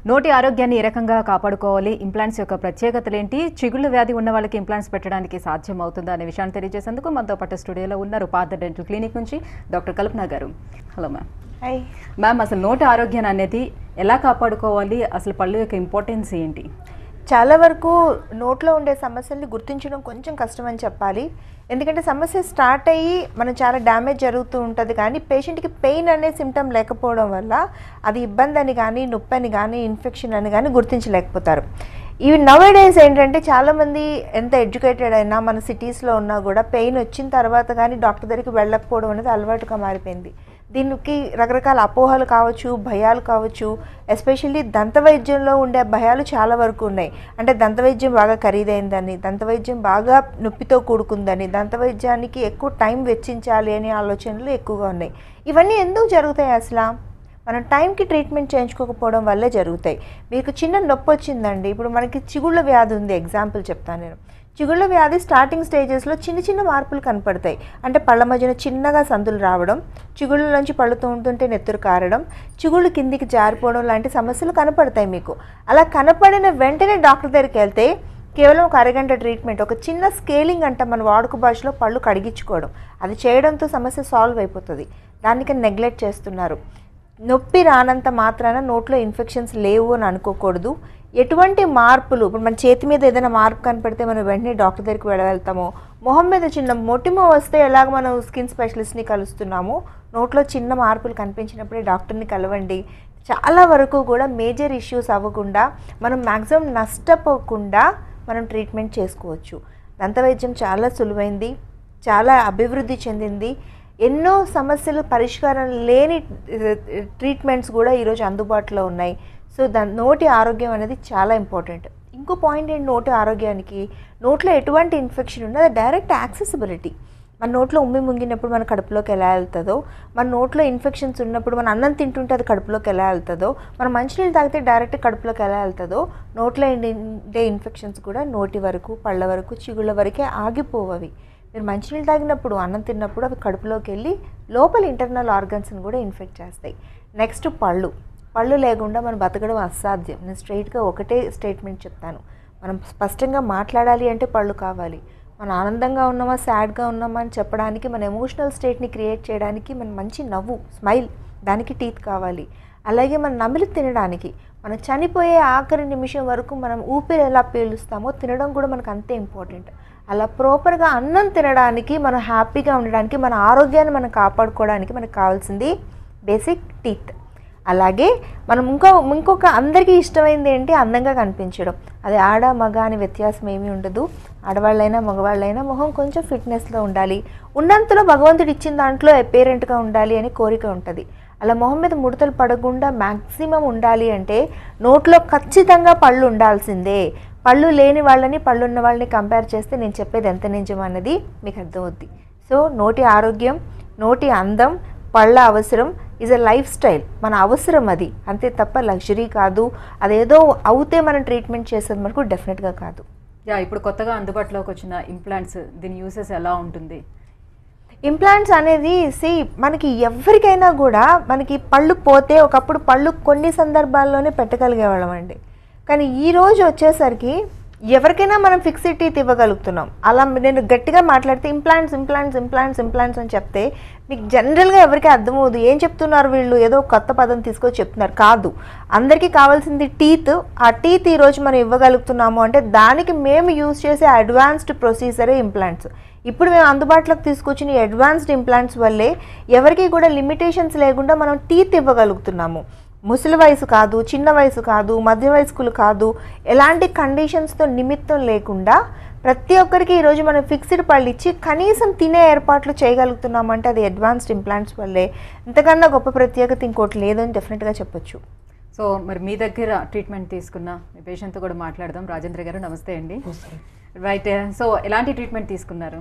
నోటి ఆరోగ్యాన్ని ఏ రకంగా కాపాడుకోవాలి ఇంప్లాంట్స్ యొక్క ప్రత్యేకతలు ఏంటి చిగుళ్ళ వ్యాధి ఉన్న వాళ్ళకి ఇంప్లాంట్స్ పెట్టడానికి సాధ్యం అవుతుందా అనే విషయాన్ని తెలియజేసేందుకు మనతో పాటు స్టూడియోలో ఉన్నారు పాత డెంటల్ క్లినిక్ నుంచి డాక్టర్ కల్పన గారు హలో మ్యామ్ హాయ్ మ్యామ్ అసలు నోటి ఆరోగ్యాన్ని అనేది ఎలా కాపాడుకోవాలి అసలు పళ్ళు యొక్క ఇంపార్టెన్స్ ఏంటి చాలా వరకు నోట్లో ఉండే సమస్యల్ని గుర్తించడం కొంచెం కష్టం అని చెప్పాలి ఎందుకంటే సమస్య స్టార్ట్ అయ్యి మనం చాలా డ్యామేజ్ జరుగుతూ ఉంటుంది కానీ పేషెంట్కి పెయిన్ అనే సిమ్టమ్ లేకపోవడం వల్ల అది ఇబ్బంది అని కానీ నొప్పి అని కానీ ఇన్ఫెక్షన్ అని కానీ గుర్తించలేకపోతారు ఇవి నవ్ డేస్ ఏంటంటే చాలామంది ఎంత ఎడ్యుకేటెడ్ అయినా మన సిటీస్లో ఉన్నా కూడా పెయిన్ వచ్చిన తర్వాత కానీ డాక్టర్ దగ్గరికి వెళ్ళకపోవడం అనేది అలవాటుగా మారిపోయింది దీనికి రకరకాల అపోహలు కావచ్చు భయాలు కావచ్చు ఎస్పెషల్లీ దంతవైద్యంలో ఉండే భయాలు చాలా వరకు ఉన్నాయి అంటే దంతవైద్యం బాగా ఖరీదైందని దంతవైద్యం బాగా నొప్పితో కూడుకుందని దంతవైద్యానికి ఎక్కువ టైం వెచ్చించాలి అనే ఆలోచనలు ఎక్కువగా ఉన్నాయి ఇవన్నీ ఎందుకు జరుగుతాయి అసలు మనం టైంకి ట్రీట్మెంట్ చేయించుకోకపోవడం వల్లే జరుగుతాయి మీకు చిన్న నొప్పి వచ్చిందండి ఇప్పుడు మనకి చిగుళ్ళ వ్యాధి ఉంది ఎగ్జాంపుల్ చెప్తాను నేను చిగుళ్ళ వ్యాధి స్టార్టింగ్ స్టేజెస్లో చిన్న చిన్న మార్పులు కనపడతాయి అంటే పళ్ళ మధ్యన చిన్నగా సందులు రావడం చిగుళ్ళ నుంచి పళ్ళుతూ ఉంటుంటే నెత్తురు కారడం చిగుళ్ళు కిందికి జారిపోవడం లాంటి సమస్యలు కనపడతాయి మీకు అలా కనపడిన వెంటనే డాక్టర్ దగ్గరికి వెళ్తే కేవలం ఒక అరగంట ట్రీట్మెంట్ ఒక చిన్న స్కేలింగ్ అంట మన వాడుక భాషలో పళ్ళు కడిగించుకోవడం అది చేయడంతో సమస్య సాల్వ్ అయిపోతుంది దానికి నెగ్లెక్ట్ చేస్తున్నారు నొప్పి రానంత మాత్రాన నోట్లో ఇన్ఫెక్షన్స్ లేవు అని అనుకోకూడదు ఎటువంటి మార్పులు ఇప్పుడు మన చేతి మీద ఏదైనా మార్పు కనపడితే మనం వెంటనే డాక్టర్ దగ్గరికి వెళ్ళగలుగుతాము మొహం మీద చిన్న మొటిమ వస్తే ఎలాగ మనం స్కిన్ స్పెషలిస్ట్ని కలుస్తున్నామో నోట్లో చిన్న మార్పులు కనిపించినప్పుడే డాక్టర్ని కలవండి చాలా వరకు కూడా మేజర్ ఇష్యూస్ అవ్వకుండా మనం మ్యాక్సిమం నష్టపోకుండా మనం ట్రీట్మెంట్ చేసుకోవచ్చు దంతవైద్యం చాలా సులువైంది చాలా అభివృద్ధి చెందింది ఎన్నో సమస్యలు పరిష్కారం లేని ట్రీట్మెంట్స్ కూడా ఈరోజు అందుబాటులో ఉన్నాయి సో దాని నోటి ఆరోగ్యం అనేది చాలా ఇంపార్టెంట్ ఇంకో పాయింట్ ఏంటి నోటి ఆరోగ్యానికి నోట్లో ఎటువంటి ఇన్ఫెక్షన్ ఉన్నా అది డైరెక్ట్ యాక్సెసిబిలిటీ మన నోట్లో ఉమ్మి ముంగినప్పుడు మన కడుపులోకి ఎలా వెళ్తుందో మన నోట్లో ఇన్ఫెక్షన్స్ ఉన్నప్పుడు మన అన్నం తింటుంటే అది కడుపులోకి ఎలా వెళ్తుందో మన మంచినీళ్ళు తాగితే డైరెక్ట్ కడుపులోకి ఎలా వెళ్తుందో నోట్లో ఉండే ఇన్ఫెక్షన్స్ కూడా నోటి వరకు పళ్ళ వరకు చిగుళ్ళ వరకే ఆగిపోవవి మీరు మంచినీళ్ళు తాగినప్పుడు అన్నం తిన్నప్పుడు అవి కడుపులోకి వెళ్ళి లోపల ఇంటర్నల్ ఆర్గన్స్ని కూడా ఇన్ఫెక్ట్ చేస్తాయి నెక్స్ట్ పళ్ళు పళ్ళు లేకుండా మనం బతకడం అసాధ్యం నేను స్ట్రైట్గా ఒకటే స్టేట్మెంట్ చెప్తాను మనం స్పష్టంగా మాట్లాడాలి అంటే పళ్ళు కావాలి మనం ఆనందంగా ఉన్నామా సాడ్గా ఉన్నామా అని చెప్పడానికి మన ఎమోషనల్ స్టేట్ని క్రియేట్ చేయడానికి మన మంచి నవ్వు స్మైల్ దానికి టీత్ కావాలి అలాగే మనం నమిలి తినడానికి మనం చనిపోయే ఆఖరి నిమిషం వరకు మనం ఊపిరి ఎలా పీలుస్తామో తినడం కూడా మనకు అంతే ఇంపార్టెంట్ అలా ప్రాపర్గా అన్నం తినడానికి మనం హ్యాపీగా ఉండడానికి మన ఆరోగ్యాన్ని మనం కాపాడుకోవడానికి మనకు కావాల్సింది బేసిక్ టీత్ అలాగే మనం ఇంకో ఇంకొక అందరికీ ఇష్టమైంది ఏంటి అందంగా కనిపించడం అది ఆడ మగ అని వ్యత్యాసం ఏమీ ఉండదు ఆడవాళ్ళైనా మగవాళ్ళైనా మొహం కొంచెం ఫిట్నెస్లో ఉండాలి ఉన్నంతలో భగవంతుడు ఇచ్చిన దాంట్లో పేరెంట్గా ఉండాలి అని కోరిక ఉంటుంది అలా మొహం మీద ముడతలు పడకుండా మ్యాక్సిమం ఉండాలి అంటే నోట్లో ఖచ్చితంగా పళ్ళు ఉండాల్సిందే పళ్ళు లేని వాళ్ళని పళ్ళు ఉన్న వాళ్ళని కంపేర్ చేస్తే నేను చెప్పేది ఎంత నిజం అన్నది మీకు అర్థమవుద్ది సో నోటి ఆరోగ్యం నోటి అందం పళ్ళ అవసరం ఈజ్ అ లైఫ్ స్టైల్ మన అవసరం అది అంతే తప్ప లగ్జరీ కాదు అదేదో అవుతే మనం ట్రీట్మెంట్ చేసేది మనకు డెఫినెట్గా కాదు యా ఇప్పుడు కొత్తగా అందుబాటులోకి వచ్చిన ఇంప్లాంట్స్ దీని యూసెస్ ఎలా ఉంటుంది ఇంప్లాంట్స్ అనేది సి మనకి ఎవరికైనా కూడా మనకి పళ్ళు పోతే ఒకప్పుడు పళ్ళు కొన్ని సందర్భాల్లోనే పెట్టగలిగేవాళ్ళం అండి కానీ ఈ రోజు వచ్చేసరికి ఎవరికైనా మనం ఫిక్స్డ్ టీత్ ఇవ్వగలుగుతున్నాం అలా నేను గట్టిగా మాట్లాడితే ఇంప్లాంట్స్ ఇంప్లాంట్స్ ఇంప్లాంట్స్ ఇంప్లాంట్స్ అని చెప్తే మీకు జనరల్గా ఎవరికి అర్థమవుదు ఏం చెప్తున్నారు వీళ్ళు ఏదో కొత్త పదం తీసుకొచ్చి చెప్తున్నారు కాదు అందరికీ కావాల్సింది టీత్ ఆ టీత్ ఈరోజు మనం ఇవ్వగలుగుతున్నాము అంటే దానికి మేము యూజ్ చేసే అడ్వాన్స్డ్ ప్రొసీజరే ఇంప్లాంట్స్ ఇప్పుడు మేము అందుబాటులోకి తీసుకొచ్చిన ఈ అడ్వాన్స్డ్ ఇంప్లాంట్స్ వల్లే ఎవరికి కూడా లిమిటేషన్స్ లేకుండా మనం టీత్ ఇవ్వగలుగుతున్నాము ముసలి వయసు కాదు చిన్న వయసు కాదు మధ్య వయస్కులు కాదు ఎలాంటి కండిషన్స్తో నిమిత్తం లేకుండా ప్రతి ఒక్కరికి ఈరోజు మనం ఫిక్స్డ్ పళ్ళు ఇచ్చి కనీసం తినే ఏర్పాట్లు చేయగలుగుతున్నామంటే అది అడ్వాన్స్డ్ ఇంప్లాంట్స్ వల్లే ఇంతకన్నా గొప్ప ప్రత్యేకత ఇంకోటి లేదని డెఫినెట్గా చెప్పొచ్చు సో మరి మీ దగ్గర ట్రీట్మెంట్ తీసుకున్న మీ పేషెంట్తో కూడా మాట్లాడదాం రాజేంద్ర గారు నమస్తే అండి రైట్ సో ఎలాంటి ట్రీట్మెంట్ తీసుకున్నారు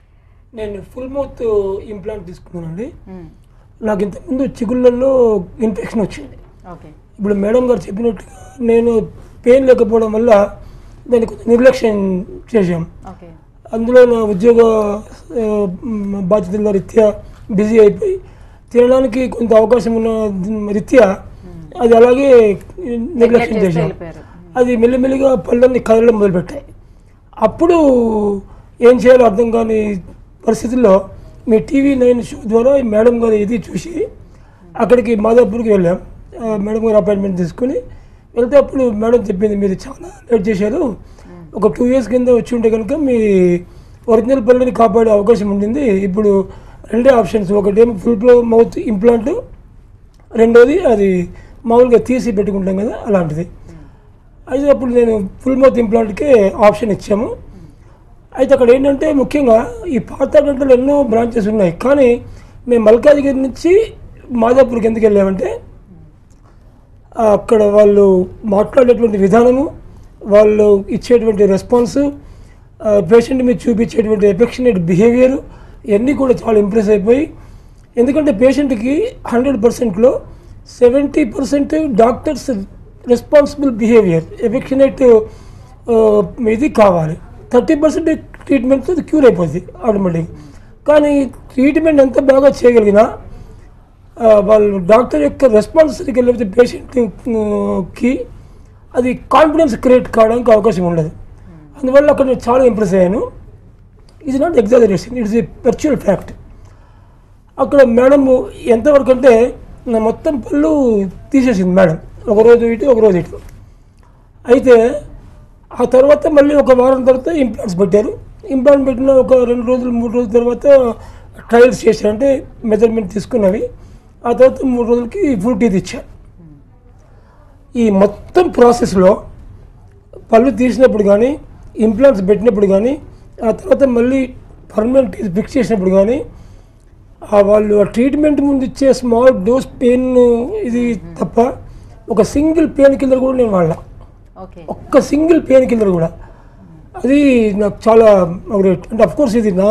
నేను ఫుల్ మౌత్ ఇంప్లాంట్ తీసుకున్నానండి మ్మ్. నాకు ఇంతకుముందు చిగుళ్ళల్లో ఇన్ఫెక్షన్ వచ్చింది ఓకే ఇప్పుడు మేడం గారు చెప్పినట్టుగా నేను పెయిన్ లేకపోవడం వల్ల దాన్ని కొంచెం నిర్లక్ష్యం చేశాం ఓకే అందులో నా ఉద్యోగ ఆ, మ్, బాధ్యతల రీత్యా బిజీ అయిపోయి తినడానికి కొంత అవకాశం ఉన్న రీత్యా అది అలాగే నిర్లక్ష్యం చేస్తూ చేశాం వెళ్ళిపోయారు. అది మెల్లిమెల్లిగా పళ్ళన్నీ కదలడం మొదలుపెట్టాయి అప్పుడు ఏం చేయాలో అర్థం కాని పరిస్థితుల్లో మీ టీవీ నైన్ షో ద్వారా ఈ మేడం గారు ఇది చూసి అక్కడికి మాదాపూర్కి వెళ్ళాం ఆ, మేడం గారు అపాయింట్మెంట్ తీసుకుని వెళ్తే అప్పుడు మేడం చెప్పింది మీరు చాలా లేట్ చేశారు ఒక టూ ఇయర్స్ కింద వచ్చి ఉంటే కనుక మీ ఒరిజినల్ పళ్ళని కాపాడే అవకాశం ఉండింది ఇప్పుడు రెండే ఆప్షన్స్ ఒకటేమో ఫుల్ మౌత్ ఇంప్లాంట్ రెండోది అది మామూలుగా తీసి పెట్టుకుంటాం కదా అలాంటిది అయితే అప్పుడు నేను ఫుల్ మౌత్ ఇంప్లాంట్కే ఆప్షన్ ఇచ్చాము అయితే అక్కడ ఏంటంటే ముఖ్యంగా ఈ పాత గంటలు ఎన్నో బ్రాంచెస్ ఉన్నాయి కానీ మేము మల్కాజ్గిరి నుంచి మాదాపూర్కి ఎందుకు వెళ్ళామంటే ఆ, అక్కడ వాళ్ళు మాట్లాడేటువంటి విధానము వాళ్ళు ఇచ్చేటువంటి రెస్పాన్స్ పేషెంట్ మీద చూపించేటువంటి ఎఫెక్షనేట్ బిహేవియర్ ఇవన్నీ కూడా చాలా ఇంప్రెస్ అయిపోయి ఎందుకంటే పేషెంట్కి హండ్రెడ్ పర్సెంట్లో seventy percent doctors responsible behaviour affectionate ఇది కావాలి థర్టీ పర్సెంట్ ట్రీట్మెంట్ అది క్యూర్ అయిపోద్ది ఆటోమేటిక్ కానీ ట్రీట్మెంట్ ఎంత బాగా చేయగలిగినా ఆ, వాళ్ళు డాక్టర్ యొక్క రెస్పాన్స్ సరిగ్గా లేకపోతే పేషెంట్కి అది కాన్ఫిడెన్స్ క్రియేట్ కావడానికి అవకాశం ఉండదు అందువల్ల అక్కడ నేను చాలా ఇంప్రెస్ అయ్యాను ఇది not exaggeration it's a virtual fact అక్కడ మేడం ఎంతవరకు అంటే నా మొత్తం పళ్ళు తీసేసింది మేడం ఒక రోజు ఇటు ఒక రోజు ఇటు అయితే ఆ తర్వాత మళ్ళీ ఒక వారం తర్వాత ఇంప్లాంట్స్ పెట్టారు ఇంప్లాంట్ పెట్టిన ఒక రెండు రోజులు మూడు రోజుల తర్వాత ట్రయల్స్ చేశారు అంటే మెజర్మెంట్ తీసుకున్నవి ఆ తర్వాత మూడు రోజులకి ఫుల్ టీత్ ఇచ్చారు ఈ మొత్తం ప్రాసెస్లో పళ్ళు తీసినప్పుడు కానీ ఇంప్లాంట్స్ పెట్టినప్పుడు కానీ ఆ తర్వాత మళ్ళీ పర్మనెంట్ టీత్ ఫిక్స్ చేసినప్పుడు కానీ ఆ వాళ్ళు ఆ ట్రీట్మెంట్ ముందు ఇచ్చే స్మాల్ డోస్ పెయిన్ ఇది తప్ప ఒక సింగిల్ పెయిన్ కిల్లర్ కూడా నేను వాళ్ళ ఓకే ఒక్క సింగిల్ పెయిన్ కిల్లర్ కూడా అది నాకు చాలా గ్రేట్ అంటే అఫ్ కోర్స్ ఇది నా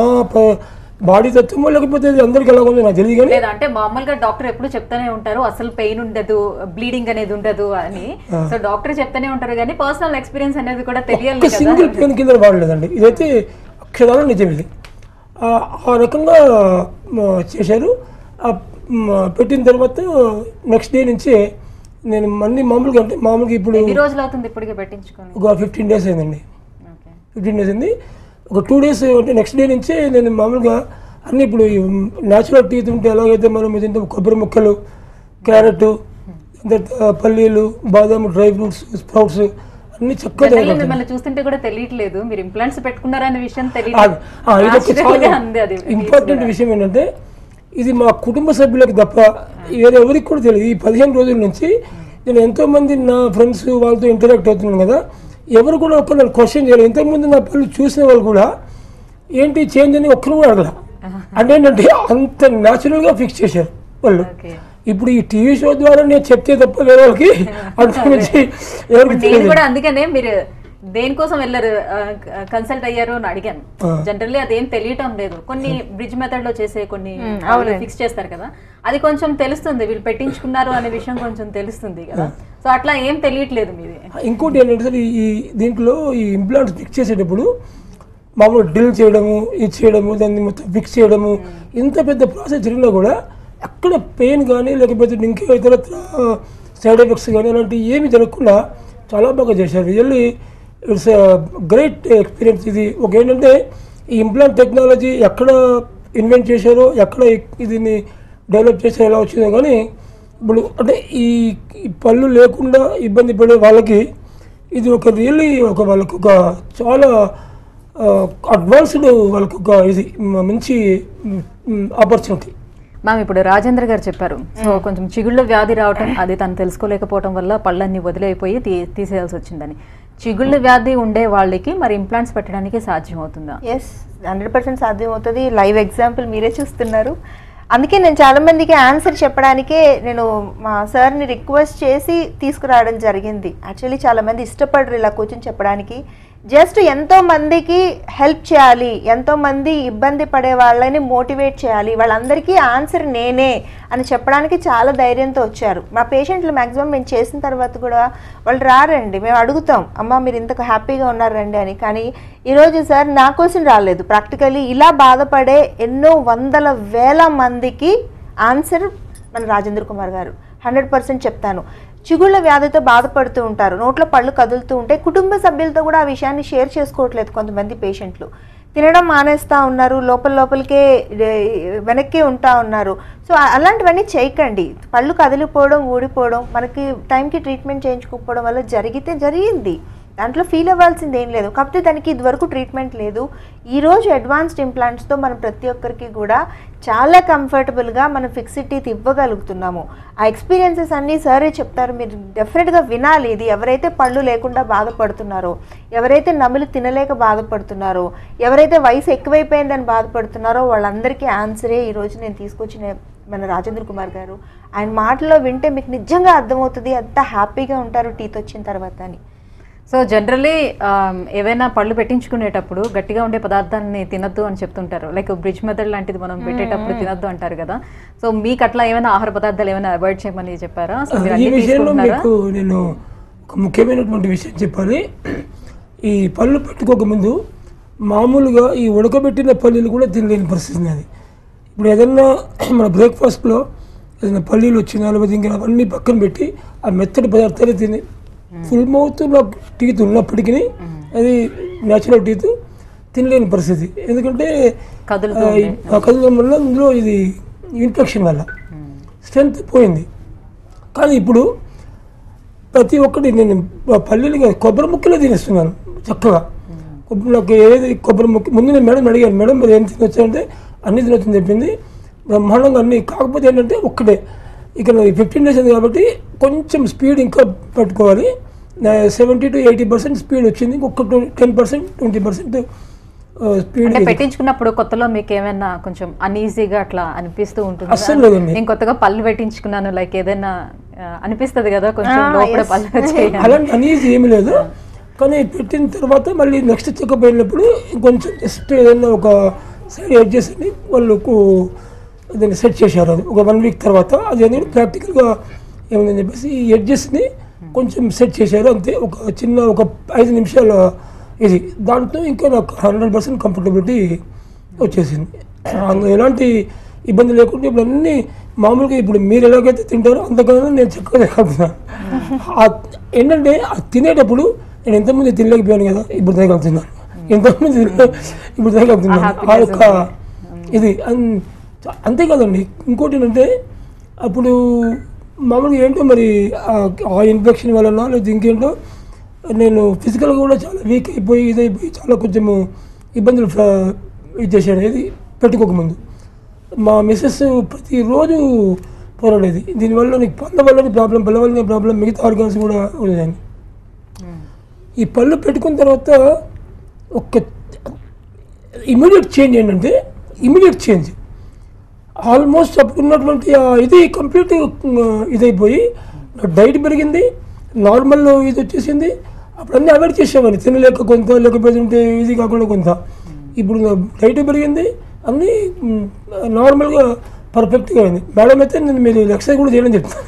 బాడీ తత్వమో లేకపోతే ఇది అందరికి ఎలా ఉందో నాకు తెలియదు కానీ లేదా అంటే మామూలుగా డాక్టర్ ఎప్పుడు చెప్తానే ఉంటారు అసలు పెయిన్ ఉండదు బ్లీడింగ్ అనేది ఉండదు అని సో డాక్టర్ చెప్తానే ఉంటారు కానీ పర్సనల్ ఎక్స్పీరియన్స్ అనేది కూడా తెలియాలి ఒక్క కదా సింగిల్ పెయిన్ కిల్లర్ వాడలేదండి ఇదైతే అక్షరాలు నిజం ఇది ఆ- ఆ రకంగా మ, చేశారు ఆ, మ, పెట్టిన తర్వాత నెక్స్ట్ డే నుంచి నేను మళ్ళీ మామూలుగా అంటే మామూలుగా ఇప్పుడు ఎన్ని రోజులు అవుతుంది ఇప్పటికే పెట్టించుకొని ఒక ఫిఫ్టీన్ డేస్ అయిందండి ఓకే ఫిఫ్టీన్ డేస్ అయింది ఒక టూ డేస్ అంటే నెక్స్ట్ డే నుంచే నేను మామూలుగా అన్ని ఇప్పుడు న్యాచురల్ టీత్ ఉంటే ఎలాగైతే మనం ఇది కొబ్బరి ముక్కలు క్యారెట్ తర్వాత పల్లీలు బాదాము డ్రై ఫ్రూట్స్ స్ప్రౌట్స్ అన్ని చక్కగా జనరల్లీ తినగలుగుతాను. మిమ్మల్ని చూస్తుంటే కూడా తెలియట్లేదు మీరు ఇంప్లాంట్స్ పెట్టుకున్నారనే విషయం ఆ, ఆ, ఇదొక Natural గా చాలా ఉంది అది ఇంపార్టెంట్ విషయం ఏంటంటే ఇది మా కుటుంబ సభ్యులకు తప్ప వేరే ఎవరికి కూడా తెలియదు ఈ పదిహేను రోజుల నుంచి నేను ఎంతో మంది నా ఫ్రెండ్స్ వాళ్ళతో ఇంటరాక్ట్ అవుతున్నాను కదా ఎవరు కూడా ఒక్క నన్ను క్వశ్చన్ చేయలేదు ఇంతకుముందు నా పళ్ళు చూసిన వాళ్ళు కూడా ఏంటి చేంజ్ అని ఒక్కరు కూడా అడగల అంటే ఏంటంటే అంత న్యాచురల్గా ఫిక్స్ చేశారు వాళ్ళు ఓకే ఇప్పుడు ఈ టీవీ షో ద్వారా నేను చెప్తే తప్ప వేరే వాళ్ళకి అంతకు మించి ఎవరికి నేను తెలియదు కూడా అందుకనే మీరు దేనికోసం వెళ్ళారు కన్సల్ట్ అయ్యారు అని అడిగాను జనరల్లీ అదేం తెలియటం లేదు కొన్ని బ్రిడ్జ్ మెథడ్ లో చేసే కొన్ని ఫిక్స్ చేస్తారు కదా అది కొంచెం తెలుస్తుంది వీళ్ళు పెట్టించుకున్నారు అనే విషయం కొంచెం తెలుస్తుంది కదా సో అట్లా ఏం తెలియట్లేదు మీది ఇంకోటి ఏంటంటే సార్ ఈ దీంట్లో ఈ ఇంప్లాంట్స్ ఫిక్స్ చేసేటప్పుడు మామూలు డ్రిల్ చేయడము ఇది చేయడము దాన్ని మొత్తం ఫిక్స్ చేయడము ఇంత పెద్ద ప్రాసెస్ జరిగినా కూడా ఎక్కడ పెయిన్ కానీ లేకపోతే ఇంకే ఇతర సైడ్ ఎఫెక్ట్స్ కానీ అలాంటివి ఏమి జరగకుండా చాలా బాగా చేశారు రియల్లీ ఇట్స్ గ్రేట్ ఎక్స్పీరియన్స్ ఇది ఒక ఏంటంటే ఈ ఇంప్లాంట్ టెక్నాలజీ ఎక్కడ ఇన్వెంట్ చేశారో ఎక్కడ ఈ- దీన్ని డెవలప్ చేశారో ఎలా వచ్చిందో కానీ ఇప్పుడు అంటే ఈ ఈ పళ్ళు లేకుండా ఇబ్బంది పడే వాళ్ళకి ఇది ఒక రియల్లీ ఒక వాళ్ళకు ఒక చాలా అడ్వాన్స్డ్ వాళ్ళకు ఒక ఇది మ- మంచి ఆపర్చునిటీ మ్యామ్ ఇప్పుడు రాజేంద్ర గారు చెప్పారు సో కొంచెం చిగుళ్ళ వ్యాధి రావటం అది తను తెలుసుకోలేకపోవటం వల్ల పళ్ళన్నీ వదిలైపోయి తీ తీసేయాల్సి వచ్చిందని చిగుళ్ళ వ్యాధి ఉండే వాళ్ళకి మరి ఇంప్లాంట్స్ పెట్టడానికి సాధ్యం అవుతుందా ఎస్ హండ్రెడ్ పర్సెంట్ సాధ్యం అవుతుంది లైవ్ ఎగ్జాంపుల్ మీరే చూస్తున్నారు అందుకే నేను చాలా మందికి ఆన్సర్ చెప్పడానికే నేను మా సార్ని రిక్వెస్ట్ చేసి తీసుకురావడం జరిగింది యాక్చువల్లీ చాలా మంది ఇష్టపడరు ఇలా కూర్చొని చెప్పడానికి జస్ట్ ఎంతో మందికి హెల్ప్ చేయాలి ఎంతో మంది ఇబ్బంది పడే వాళ్ళని మోటివేట్ చేయాలి వాళ్ళందరికీ ఆన్సర్ నేనే అని చెప్పడానికి చాలా ధైర్యంతో వచ్చారు మా పేషెంట్లు మ్యాక్సిమం మేము చేసిన తర్వాత కూడా వాళ్ళు రారండి మేము అడుగుతాం అమ్మ మీరు ఇంతకు హ్యాపీగా ఉన్నారండి అని కానీ ఈరోజు సార్ నా కోసం రాలేదు ప్రాక్టికల్లీ ఇలా బాధపడే ఎన్నో వందల వేల మందికి ఆన్సర్ మన రాజేంద్ర కుమార్ గారు హండ్రెడ్ పర్సెంట్ చెప్తాను చిగుళ్ళ వ్యాధితో బాధపడుతూ ఉంటారు నోట్లో పళ్ళు కదులుతూ ఉంటే కుటుంబ సభ్యులతో కూడా ఆ విషయాన్ని షేర్ చేసుకోవట్లేదు కొంతమంది పేషెంట్లు తినడం మానేస్తూ ఉన్నారు లోపల లోపలికే ఏ, వెనక్కి ఉంటా ఉన్నారు సో ఆ- అలాంటివన్నీ చేయకండి పళ్ళు కదిలిపోవడం ఊడిపోవడం మనకి టైంకి ట్రీట్మెంట్ చేయించుకోకపోవడం వల్ల జరిగితే జరిగింది దాంట్లో ఫీల్ అవ్వాల్సింది ఏం లేదు కాకపోతే దానికి ఇదివరకు ట్రీట్మెంట్ లేదు ఈరోజు అడ్వాన్స్డ్ ఇంప్లాంట్స్తో మనం ప్రతి ఒక్కరికి కూడా చాలా కంఫర్టబుల్గా మనం ఫిక్స్డ్ టీత్ ఇవ్వగలుగుతున్నాము ఆ ఎక్స్పీరియన్సెస్ అన్నీ సరే చెప్తారు మీరు డెఫినెట్గా వినాలి ఇది ఎవరైతే పళ్ళు లేకుండా బాధపడుతున్నారో ఎవరైతే నమిలి తినలేక బాధపడుతున్నారో ఎవరైతే వయసు ఎక్కువైపోయిందని బాధపడుతున్నారో వాళ్ళందరికీ ఆన్సరే ఈరోజు నేను తీసుకొచ్చిన మన రాజేంద్ర కుమార్ గారు ఆయన మాటలో వింటే మీకు నిజంగా అర్థమవుతుంది అంత హ్యాపీగా ఉంటారు టీత్ వచ్చిన తర్వాత అని సో జనరల్లీ ఏవైనా పళ్ళు పెట్టించుకునేటప్పుడు గట్టిగా ఉండే పదార్థాలని తినద్దు అని చెప్తుంటారు లైక్ బ్రిడ్జ్ మెథడ్ లాంటిది మనం పెట్టేటప్పుడు తినద్దు అంటారు కదా సో మీకు అట్లా ఏమైనా ఆహార పదార్థాలు ఏమైనా అవాయిడ్ చేయమని చెప్పారా సో మీరు ఈ అన్ని విషయంలో తీసుకుంటున్నారా మీకు నేను ఒక ముఖ్యమైనటువంటి విషయం చెప్పాలి ఈ పళ్ళు పెట్టుకోకముందు మామూలుగా ఈ ఉడకబెట్టిన పల్లీలు కూడా తినలేని పరిస్థితి ఉన్నది ఇప్పుడు ఏదన్నా మన బ్రేక్ఫాస్ట్లో ఏదైనా పల్లీలు వచ్చినా లేకపోతే ఇంకా అవన్నీ పక్కన పెట్టి ఆ మెత్తటి పదార్థాలు తిని ఫుల్ మౌత్లో టీత్ ఉన్నప్పటికీ అది న్యాచురల్ టీత్ తినలేని పరిస్థితి ఎందుకంటే కదులుతూ ఆ, ఈ- ఆ కదలడం వల్ల ఇందులో ఇది ఇన్ఫెక్షన్ వల్ల స్ట్రెంత్ పోయింది కానీ ఇప్పుడు ప్రతి ఒక్కటి నేను పల్లీలు కాదు, కొబ్బరి ముక్కలే తినేస్తున్నాను చక్కగా కొబ్బరి నాకు ఏది కొబ్బరి ముక్క ముందు నేను మేడం అడిగాను మేడం మరి ఏం తినొచ్చు అంటే అన్ని తినొచ్చని చెప్పింది బ్రహ్మాండంగా అన్ని కాకపోతే ఏంటంటే ఒక్కటే ఇక ఫిఫ్టీన్ డేస్ ఉంది కాబట్టి కొంచెం స్పీడ్ ఇంకా పట్టుకోవాలి seventy to eighty percent speed వచ్చింది ఇంకొక ten percent twenty percent speed అంటే పెట్టించుకున్నప్పుడు కొత్తలో మీకు ఏమైనా కొంచెం అన్ఈజీగా అట్లా అనిపిస్తూ ఉంటుంది అస్సలు లేదండి. నేను కొత్తగా పళ్ళు పెట్టించుకున్నాను లైక్ ఏదైనా ఆ, అనిపిస్తది కదా కొంచెం Ah, లోపల yes. పళ్ళు వచ్చేయాలి అలాంటి అనేది ఏమీ లేదు కానీ పెట్టిన తర్వాత మళ్ళీ నెక్స్ట్ చెకప్ అయినప్పుడు ఇంకొంచెం జస్ట్ ఏదైనా ఒక సైడ్ ఎడ్ చేసి వాళ్ళు దాన్ని సెట్ చేశారు అది ఒక వన్ వీక్ తర్వాత అది అనేది ప్రాక్టికల్గా ఏముందని చెప్పేసి ఈ ఎడ్జెస్ని కొంచెం సెట్ చేశారు అంతే ఒక చిన్న ఒక ఐదు నిమిషాల ఇది దాంతో ఇంకా నాకు హండ్రెడ్ పర్సెంట్ కంఫర్టబిలిటీ వచ్చేసింది అందులో ఎలాంటి ఇబ్బంది లేకుండా ఇప్పుడు అన్ని మామూలుగా ఇప్పుడు మీరు ఎలాగైతే తింటారో అంతకన్నా నేను చక్కగా తినగలుగుతున్నాను ఆ ఏంటంటే ఆ తినేటప్పుడు నేను ఎంతమంది తినలేకపోయాను కదా ఇప్పుడు తినగలుగుతున్నాను ఎంతమంది తినలే- ఇప్పుడు తినగలుగుతున్నాను ఆ యొక్క ఇది అన్- అంతేకాదండి ఇంకోటి ఏంటంటే అప్పుడు మామూలుగా ఏంటో మరి ఆ- ఆ ఇన్ఫెక్షన్ వలన లేదా ఇంకేంటో నేను ఫిజికల్గా కూడా చాలా వీక్ అయిపోయి ఇదైపోయి చాలా కొంచెము ఇబ్బందులు ఫ- ఇది చేశాను ఇది పెట్టుకోకముందు మా మిస్సెస్ ప్రతిరోజు పోరాడేది దీనివల్ల నీకు పళ్ళ వల్ల ప్రాబ్లం పళ్ళ వల్ల ప్రాబ్లం మిగతా ఆర్గాన్స్ కూడా ఉండేదాన్ని ఈ పళ్ళు పెట్టుకున్న తర్వాత ఒక ఇమీడియట్ చేంజ్ ఏంటంటే ఇమీడియట్ చేంజ్ ఆల్మోస్ట్ అప్పుడు ఉన్నటువంటి ఆ ఇది కంప్లీట్ ఇదైపోయి డైట్ పెరిగింది నార్మల్ ఇది వచ్చేసింది అప్పుడు అన్నీ అవాయిడ్ చేసేవాడిని తినలేక కొంత లేకపోతే ఉంటే ఇది కాకుండా కొంత ఇప్పుడు డైట్ పెరిగింది అన్నీ మ్, నార్మల్గా పర్ఫెక్ట్గా అయింది మేడం అయితే నేను మీరు ఎక్సర్సైజ్ కూడా చేయడం చెప్తాను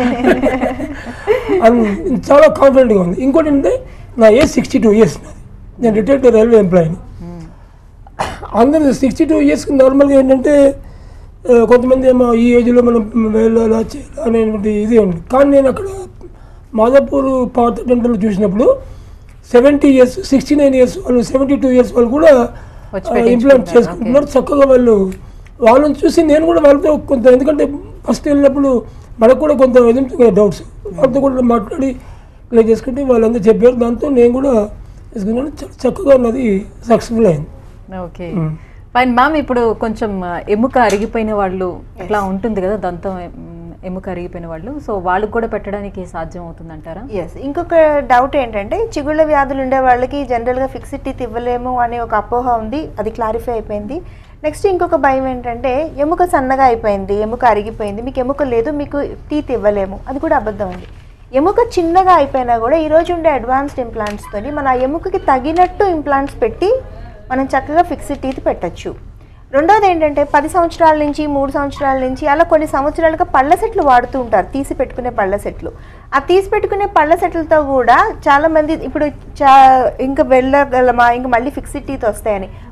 అన్- చాలా కాన్ఫిడెంట్గా ఉంది ఇంకోటి ఏంటంటే నా ఏజ్ సిక్స్టీ టూ ఇయర్స్ నాది నేను రిటైర్డ్ రైల్వే ఎంప్లాయీని అందరూ సిక్స్టీ టూ ఇయర్స్కి నార్మల్గా ఏంటంటే ఆ, కొంతమంది ఏమో ఈ ఏజ్లో మనం వెళ్ళాలా చేయాలా అనేటువంటి ఇది ఉంది కానీ నేను అక్కడ మాదాపూర్ పాత డెంటల్ చూసినప్పుడు seventy years sixty nine years వాళ్ళు సెవెంటీ టూ ఇయర్స్ వాళ్ళు కూడా వచ్చి ఇంప్లాంట్ పెట్టించుకుంటారు, చేసుకుంటున్నారు చక్కగా వాళ్ళు వాళ్ళని చూసి నేను కూడా వాళ్ళతో కొంత ఎందుకంటే ఫస్ట్ వెళ్ళినప్పుడు మనకు కూడా కొంత ఇది ఉంటుంది కదా డౌట్స్ వాళ్ళతో కూడా మాట్లాడి క్లియర్ చేసుకుంటే వాళ్ళందరూ చెప్పారు దాంతో నేను కూడా చేసుకున్నాను చ- చక్కగా ఉన్నది సక్సెస్ఫుల్ అయింది ఓకే ఫైన్ మ్యామ్ ఇప్పుడు కొంచెం ఆ, ఎముక అరిగిపోయిన వాళ్ళు ఇట్లా ఉంటుంది కదా దంతం ఎమ్, ఎముక అరిగిపోయిన వాళ్ళు సో వాళ్ళకి కూడా పెట్టడానికి సాధ్యం అవుతుందంటారా ఎస్ ఇంకొక డౌట్ ఏంటంటే చిగుళ్ళ వ్యాధులు ఉండే వాళ్ళకి జనరల్గా ఫిక్స్డ్ టీత్ ఇవ్వలేము అనే ఒక అపోహ ఉంది అది క్లారిఫై అయిపోయింది నెక్స్ట్ ఇంకొక భయం ఏంటంటే ఎముక సన్నగా అయిపోయింది ఎముక అరిగిపోయింది మీకు ఎముక లేదు మీకు టీత్ ఇవ్వలేము అది కూడా అబద్ధం అండి ఎముక చిన్నగా అయిపోయినా కూడా ఈరోజు ఉండే అడ్వాన్స్డ్ ఇంప్లాంట్స్తోని మన ఆ ఎముకకి తగినట్టు ఇంప్లాంట్స్ పెట్టి మనం చక్కగా ఫిక్స్డ్ టీత్ పెట్టచ్చు రెండోది ఏంటంటే పది సంవత్సరాల నుంచి మూడు సంవత్సరాల నుంచి అలా కొన్ని సంవత్సరాలుగా పళ్ళ సెట్లు వాడుతూ ఉంటారు తీసి పెట్టుకునే పళ్ళ సెట్లు ఆ తీసి పెట్టుకునే పళ్ళ సెట్లతో కూడా చాలా మంది ఇప్పుడు చా ఇంకా వెళ్ళగలమా ఇంకా మళ్ళీ ఫిక్స్డ్ టీత్ వస్తాయని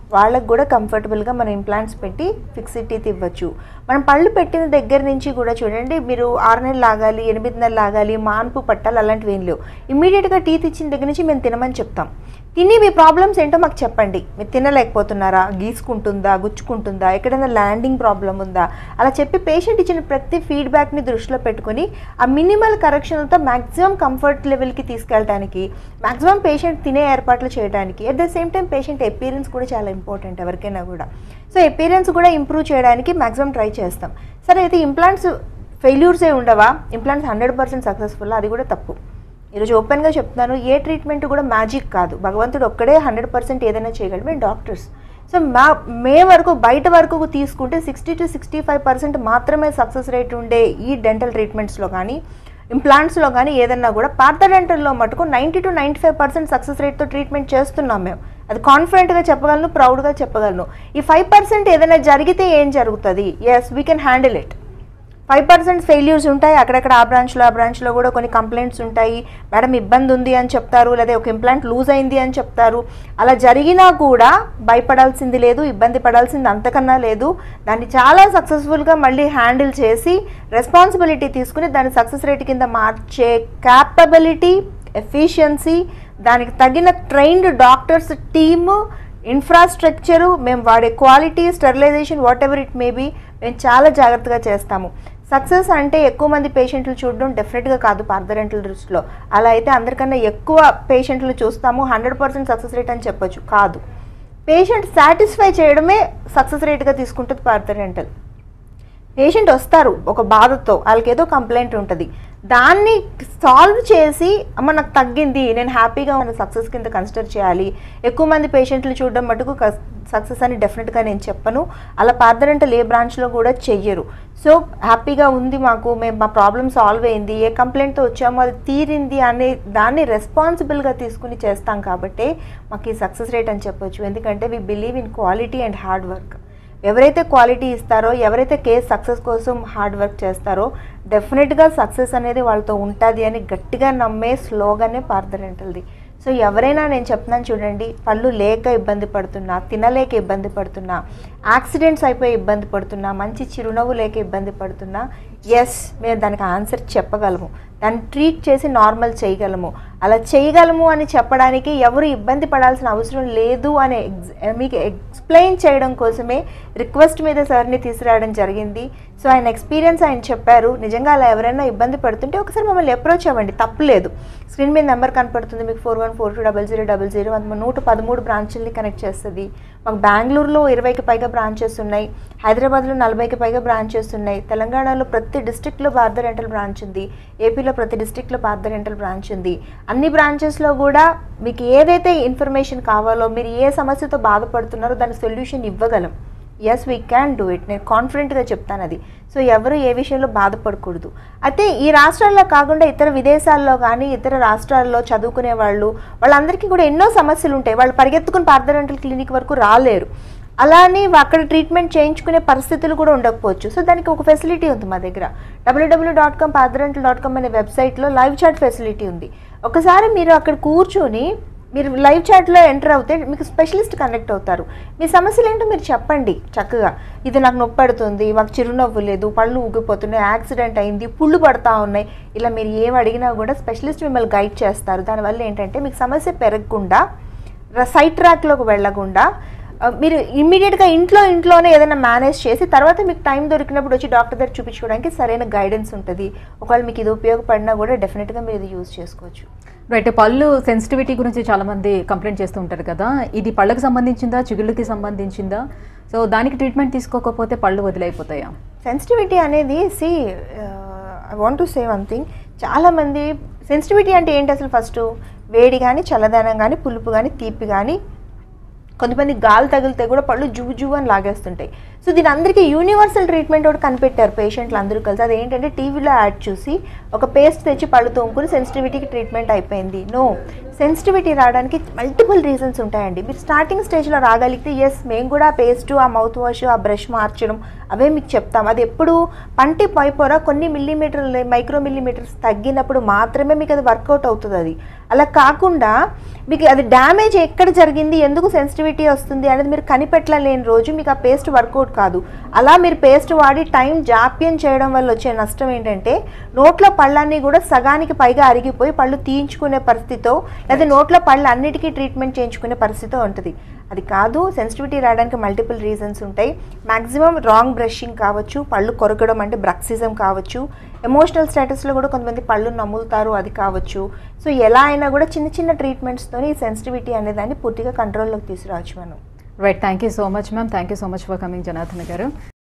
వాళ్ళకు కూడా కంఫర్టబుల్గా మనం ఇంప్లాంట్స్ పెట్టి ఫిక్స్డ్ టీత్ ఇవ్వచ్చు మనం పళ్ళు పెట్టిన దగ్గర నుంచి కూడా చూడండి మీరు ఆరు నెలలు లాగాలి ఎనిమిది నెలలు లాగాలి మాన్పు పట్టాలి అలాంటివి ఏం లేవు ఇమ్మీడియట్గా టీత్ ఇచ్చిన దగ్గర నుంచి మేము తినమని చెప్తాం తిని మీ ప్రాబ్లమ్స్ ఏంటో మాకు చెప్పండి మీరు తినలేకపోతున్నారా గీసుకుంటుందా గుచ్చుకుంటుందా ఎక్కడైనా ల్యాండింగ్ ప్రాబ్లం ఉందా అలా చెప్పి పేషెంట్ ఇచ్చిన ప్రతి ఫీడ్బ్యాక్ని దృష్టిలో పెట్టుకొని ఆ మినిమల్ కరెక్షన్లతో మ్యాక్సిమం కంఫర్ట్ లెవెల్కి తీసుకెళ్ళడానికి మ్యాక్సిమం పేషెంట్ తినే ఏర్పాట్లు చేయడానికి at the same time patient experience కూడా చాలా ఇంపార్టెంట్ ఎవరికైనా కూడా సో ఎపీరియన్స్ కూడా ఇంప్రూవ్ చేయడానికి మ్యాక్సిమం ట్రై చేస్తాం సరే అయితే ఇంప్లాంట్స్ ఫెయిల్యూర్సే ఉండవా ఇంప్లాంట్స్ హండ్రెడ్ పర్సెంట్ సక్సెస్ఫుల్ అది కూడా తప్పు ఈరోజు ఓపెన్గా చెప్తున్నాను ఏ ట్రీట్మెంట్ కూడా మ్యాజిక్ కాదు భగవంతుడు ఒక్కడే హండ్రెడ్ పర్సెంట్ ఏదైనా చేయగలడు మేము డాక్టర్స్ సో మా మే వరకు బయట వరకు తీసుకుంటే sixty to sixty five percent మాత్రమే సక్సెస్ రేట్ ఉండే ఈ డెంటల్ ట్రీట్మెంట్స్లో కానీ ఇంప్లాంట్స్లో కానీ ఏదన్నా కూడా పార్థ డెంటల్లో మటుకు ninety to ninety five percent success రేట్తో ట్రీట్మెంట్ చేస్తున్నాం మేము అది కాన్ఫిడెంట్గా చెప్పగలను ప్రౌడ్గా చెప్పగలను ఈ ఫైవ్ పర్సెంట్ ఏదైనా జరిగితే ఏం జరుగుతుంది yes we can handle it five percent failures ఉంటాయి అక్కడక్కడ ఆ బ్రాంచ్లో ఆ బ్రాంచ్లో కూడా కొన్ని కంప్లైంట్స్ ఉంటాయి మేడం ఇబ్బంది ఉంది అని చెప్తారు లేదా ఒక ఇంప్లాంట్ లూజ్ అయింది అని చెప్తారు అలా జరిగినా కూడా భయపడాల్సింది లేదు ఇబ్బంది పడాల్సింది అంతకన్నా లేదు దాన్ని చాలా సక్సెస్ఫుల్గా మళ్ళీ హ్యాండిల్ చేసి రెస్పాన్సిబిలిటీ తీసుకుని దాన్ని సక్సెస్ రేట్ కింద మార్చే క్యాపబిలిటీ ఎఫిషియన్సీ దానికి తగిన ట్రైన్డ్ డాక్టర్స్ టీము ఇన్ఫ్రాస్ట్రక్చరు మేము వాడే quality sterilisation whatever it may be మేము చాలా జాగ్రత్తగా చేస్తాము సక్సెస్ అంటే ఎక్కువ మంది పేషెంట్లు చూడడం డెఫినెట్గా కాదు పార్థరెంటల్ దృష్టిలో అలా అయితే అందరికన్నా ఎక్కువ పేషెంట్లు చూస్తాము హండ్రెడ్ పర్సెంట్ సక్సెస్ రేట్ అని చెప్పొచ్చు కాదు పేషెంట్ సాటిస్ఫై చేయడమే సక్సెస్ రేట్గా తీసుకుంటుంది పార్థరెంటల్ పేషెంట్ వస్తారు ఒక బాధతో వాళ్ళకి ఏదో కంప్లైంట్ ఉంటుంది దాన్ని సాల్వ్ చేసి అమ్మ నాకు తగ్గింది నేను హ్యాపీగా ఉన్న సక్సెస్ కింద కన్సిడర్ చేయాలి ఎక్కువ మంది పేషెంట్లు చూడడం మటుకు సక్సెస్ అని డెఫినెట్గా నేను చెప్పను అలా పార్థరెంటల్ ఏ బ్రాంచ్లో కూడా చెయ్యరు సో హ్యాపీగా ఉంది మాకు మేము మా ప్రాబ్లమ్ సాల్వ్ అయింది ఏ కంప్లైంట్తో వచ్చామో అది తీరింది అనే దాన్ని రెస్పాన్సిబుల్గా తీసుకుని చేస్తాం కాబట్టి మాకు ఈ సక్సెస్ రేట్ అని చెప్పొచ్చు ఎందుకంటే we believe in quality and hard work ఎవరైతే క్వాలిటీ ఇస్తారో ఎవరైతే కేస్ సక్సెస్ కోసం హార్డ్ వర్క్ చేస్తారో డెఫినెట్గా సక్సెస్ అనేది వాళ్ళతో ఉంటుంది అని గట్టిగా నమ్మే స్లోగానే పార్థరెంటల్ది సో ఎవరైనా నేను చెప్తున్నాను చూడండి పళ్ళు లేక ఇబ్బంది పడుతున్నా తినలేక ఇబ్బంది పడుతున్నా యాక్సిడెంట్స్ అయిపోయి ఇబ్బంది పడుతున్నా మంచి చిరునవ్వు లేక ఇబ్బంది పడుతున్నా ఎస్ మేము దానికి ఆన్సర్ చెప్పగలము దాన్ని ట్రీట్ చేసి నార్మల్ చేయగలము అలా చేయగలము అని చెప్పడానికి ఎవరు ఇబ్బంది పడాల్సిన అవసరం లేదు అని ఎగ్జ్ మీకు ఎక్స్ప్లెయిన్ చేయడం కోసమే రిక్వెస్ట్ మీద సార్ని తీసుకురావడం జరిగింది సో ఆయన ఎక్స్పీరియన్స్ ఆయన చెప్పారు నిజంగా అలా ఎవరైనా ఇబ్బంది పడుతుంటే ఒకసారి మమ్మల్ని అప్రోచ్ అవ్వండి తప్పులేదు స్క్రీన్ మీద నెంబర్ కనపడుతుంది మీకు four one four two double zero double zero అది నూట పదమూడు బ్రాంచుల్ని కనెక్ట్ చేస్తుంది మాకు బెంగళూరులో ఇరవైకి పైగా బ్రాంచెస్ ఉన్నాయి హైదరాబాద్లో నలభైకి పైగా బ్రాంచెస్ ఉన్నాయి తెలంగాణలో ప్రతి డిస్టిక్లో భారత రెంటల్ బ్రాంచ్ ఉంది ఏపీలో ప్రతి డిస్టిక్లో భారత రెంటల్ బ్రాంచ్ ఉంది అన్ని బ్రాంచెస్లో కూడా మీకు ఏదైతే ఇన్ఫర్మేషన్ కావాలో మీరు ఏ సమస్యతో బాధపడుతున్నారో దాని సొల్యూషన్ ఇవ్వగలం yes we can do it నేను కాన్ఫిడెంట్గా చెప్తాను అది సో ఎవరు ఏ విషయంలో బాధపడకూడదు అయితే ఈ రాష్ట్రాల్లో కాకుండా ఇతర విదేశాల్లో కానీ ఇతర రాష్ట్రాల్లో చదువుకునే వాళ్ళు వాళ్ళందరికీ కూడా ఎన్నో సమస్యలు ఉంటాయి వాళ్ళు పరిగెత్తుకుని పార్థరెంటల్ క్లినిక్ వరకు రాలేరు అలానే అక్కడ ట్రీట్మెంట్ చేయించుకునే పరిస్థితులు కూడా ఉండకపోవచ్చు సో దానికి ఒక ఫెసిలిటీ ఉంది మా దగ్గర డబ్ల్యూడబ్ల్యూ డాట్ కామ్ పార్థరెంటల్ డాట్ కామ్ అనే వెబ్సైట్లో లైవ్ చాట్ ఫెసిలిటీ ఉంది ఒకసారి మీరు అక్కడ కూర్చొని మీరు లైవ్ చాట్లో ఎంటర్ అవుతే మీకు స్పెషలిస్ట్ కనెక్ట్ అవుతారు మీ సమస్యలు ఏంటో మీరు చెప్పండి చక్కగా ఇది నాకు నొప్పి పడుతుంది మాకు చిరునవ్వు లేదు పళ్ళు ఊగిపోతున్నాయి యాక్సిడెంట్ అయింది పుళ్ళు పడతా ఉన్నాయి ఇలా మీరు ఏం అడిగినా కూడా స్పెషలిస్ట్ మిమ్మల్ని గైడ్ చేస్తారు దానివల్ల ఏంటంటే మీకు సమస్య పెరగకుండా సైట్ ట్రాక్లోకి వెళ్ళకుండా ఆ, మీరు ఇమ్మీడియట్గా ఇంట్లో ఇంట్లోనే ఏదైనా మేనేజ్ చేసి తర్వాత మీకు టైం దొరికినప్పుడు వచ్చి డాక్టర్ దగ్గర చూపించుకోవడానికి సరైన గైడెన్స్ ఉంటుంది ఒకవేళ మీకు ఇది ఉపయోగపడినా కూడా డెఫినెట్గా మీరు ఇది యూజ్ చేసుకోవచ్చు రైట్ పళ్ళు సెన్సిటివిటీ గురించి చాలా మంది కంప్లైంట్ చేస్తూ ఉంటారు కదా ఇది పళ్ళకి సంబంధించిందా చిగుళ్ళకి సంబంధించిందా సో దానికి ట్రీట్మెంట్ తీసుకోకపోతే పళ్ళు వదిలైపోతాయా సెన్సిటివిటీ అనేది see I want to say one thing చాలామంది సెన్సిటివిటీ అంటే ఏంటి అసలు ఫస్ట్ వేడి కానీ చల్లదనం కానీ పులుపు కానీ తీపి కానీ కొంతమంది గాలి తగిలితే కూడా పళ్ళు జువ్వు జువ్వు అని లాగేస్తుంటాయి సో దీని అందరికీ యూనివర్సల్ ట్రీట్మెంట్ ఒకటి కనిపెట్టారు పేషెంట్లు అందరూ కలిసి అది ఏంటంటే టీవీలో యాడ్ చూసి ఒక పేస్ట్ తెచ్చి పళ్ళు తోముకుని సెన్సిటివిటీకి ట్రీట్మెంట్ అయిపోయింది నో సెన్సిటివిటీ రావడానికి మల్టిపుల్ రీజన్స్ ఉంటాయండి మీరు స్టార్టింగ్ స్టేజ్లో రాగలిగితే ఎస్ మేము కూడా పేస్ట్ ఆ మౌత్ వాష్ ఆ బ్రష్ మార్చడం అవే మీకు చెప్తాం అది ఎప్పుడు పంటి పైపొర కొన్ని మిల్లీమీటర్లు మైక్రో మిల్లీమీటర్స్ తగ్గినప్పుడు మాత్రమే మీకు అది వర్కౌట్ అవుతుంది అది అలా కాకుండా మీకు అది డ్యామేజ్ ఎక్కడ జరిగింది ఎందుకు సెన్సిటివిటీ వస్తుంది అనేది మీరు కనిపెట్టలేని రోజు మీకు ఆ పేస్ట్ వర్కౌట్ కాదు అలా మీరు పేస్ట్ వాడి టైం జాప్యం చేయడం వల్ల వచ్చే నష్టం ఏంటంటే నోట్లో పళ్ళన్నీ కూడా సగానికి పైగా అరిగిపోయి పళ్ళు తీయించుకునే పరిస్థితితో లేదా నోట్లో పళ్ళు అన్నిటికీ ట్రీట్మెంట్ చేయించుకునే పరిస్థితితో ఉంటుంది అది కాదు సెన్సిటివిటీ రావడానికి మల్టిపుల్ రీజన్స్ ఉంటాయి మ్యాక్సిమం రాంగ్ బ్రషింగ్ కావచ్చు పళ్ళు కొరకడం అంటే బ్రక్సిజం కావచ్చు ఎమోషనల్ స్టేటస్లో కూడా కొంతమంది పళ్ళు నమ్ములుతారు అది కావచ్చు సో ఎలా అయినా కూడా చిన్న చిన్న ట్రీట్మెంట్స్తో ఈ సెన్సిటివిటీ అనే దాన్ని పూర్తిగా కంట్రోల్లోకి తీసుకురావచ్చు మనం right thank you so much ma'am thank you so much for coming Janardhan గారు